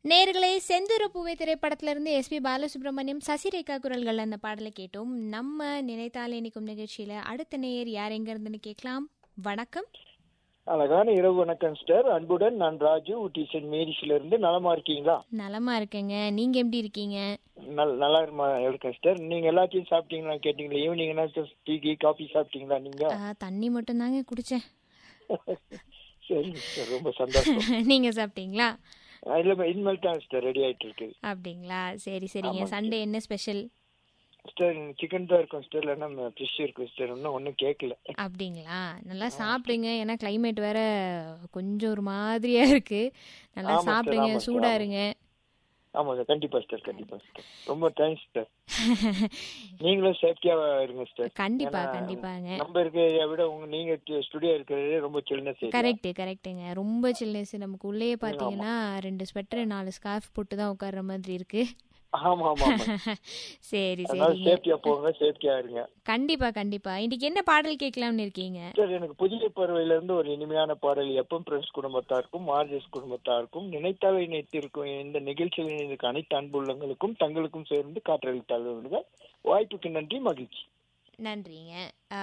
நேர்களே செந்தூர பூவை திரைப்படத்திலிருந்து எஸ்பி பாலசுப்ரமணியம் சசிரேகா குரல்கள் அந்த பாடலை கேட்டோம் நம்ம நினைத்தாலே நிற்கும் நிகழ்ச்சியில அடுத்த நேயர் யார் எங்க இருந்துன்னு கேட்கலாம் வணக்கம் அழகான இரவு வணக்கம் சார் அன்புடன் நான் ராஜு ஊட்டி சென்ட் மேரிஸ்ல இருந்து நலமா இருக்கீங்களா நலமா இருக்கேங்க நீங்க எப்படி இருக்கீங்க நல் நல்லா இருமா இருக்கேன் சார் நீங்க எல்லாத்தையும் சாப்பிட்டீங்களா கேட்டீங்களா ஈவினிங் என்ன டீ கீ காஃபி சாப்பிட்டீங்களா நீங்க ஆ, தண்ணி மட்டும் தாங்க குடிச்சேன் சரிங்க சார் ரொம்ப சந்தோஷம் நீங்க சாப்பிட்டீங்களா அஹ் இல்ல இனிமேல் தான் சார் ரெடி ஆயிட்டு இருக்கு அப்படிங்களா சரி சரிங்க ஆமாங்க. சண்டே என்ன ஸ்பெஷல் சார் சிக்கன் தான் இருக்கும் சார் இல்லைன்னா ஃபிஷ் இருக்கும் சார் இன்னும் ஒன்றும் கேட்கல அப்படிங்களா நல்லா சாப்பிடுங்க ஏன்னா climate வேற கொஞ்சம் ஒரு மாதிரியா இருக்கு நல்லா ஆமா சார், சாப்பிடுங்க ஆமா சார், சூடா ஆமா. இருங்க ஆமா சார் கண்டிப்பா சார் கண்டிப்பா சார் ரொம்ப தேங்க்ஸ் சார் நீங்களும் சேஃப்டியா இருங்க சார் கண்டிப்பா ஏன்னா, கண்டிப்பாங்க நம்ம இருக்க ஏரியா விட உங்க நீங்க ஸ்டுடியோ இருக்கிறதே ரொம்ப சில்னஸ் ஏரியா கரெக்ட் கரெக்ட்டுங்க ரொம்ப சில்னஸ் நமக்கு உள்ளேயே பார்த்தீங்கன்னா ரெண்டு ஸ்வெட்டர் நாலு ஸ்கார்ஃப் போட்டு தான் உட்கார்ற மாதிரி இருக்கு ஆமா ஆமா ஆமா சரி அதனால சரிங்க சேஃப்டியா போங்க சேஃப்டியா இருங்க கண்டிப்பா கண்டிப்பா இன்னைக்கு என்ன பாடல் கேட்கலாம்னு இருக்கீங்க சார் எனக்கு புதிய பறவையில இருந்து ஒரு இனிமையான பாடல் எப்பம் பிரெண்ட்ஸ் குடும்பத்தாருக்கும் மார்ஜஸ் குடும்பத்தாருக்கும் நினைத்தாவை நினைத்திருக்கும் இந்த நிகழ்ச்சியில் இணைந்திருக்க அனைத்து அன்புள்ளங்களுக்கும் தங்களுக்கும் சேர்ந்து காற்றளித்தாளர்களுங்க வாய்ப்புக்கு நன்றி மகிழ்ச்சி நன்றிங்க ஆ,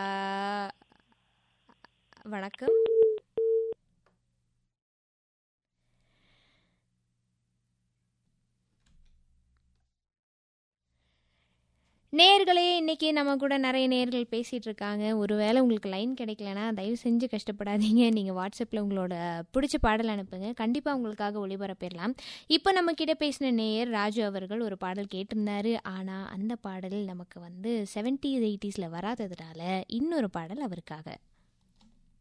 வணக்கம் நேர்களே இன்னைக்கு நம்ம கூட நிறைய நேர்கள் பேசிட்டு இருக்காங்க ஒருவேளை உங்களுக்கு லைன் கிடைக்கலனா தயவு செஞ்சு கஷ்டப்படாதீங்க நீங்கள் வாட்ஸ்அப்பில் உங்களோட பிடிச்ச பாடல் அனுப்புங்க கண்டிப்பாக உங்களுக்காக ஒளிபரப்பிடலாம் இப்போ நம்ம கிட்ட பேசின நேயர் ராஜு அவர்கள் ஒரு பாடல் கேட்டிருந்தாரு ஆனால் அந்த பாடல் நமக்கு வந்து செவன்டீஸ் எயிட்டிஸில் வராததுனால இன்னொரு பாடல் அவருக்காக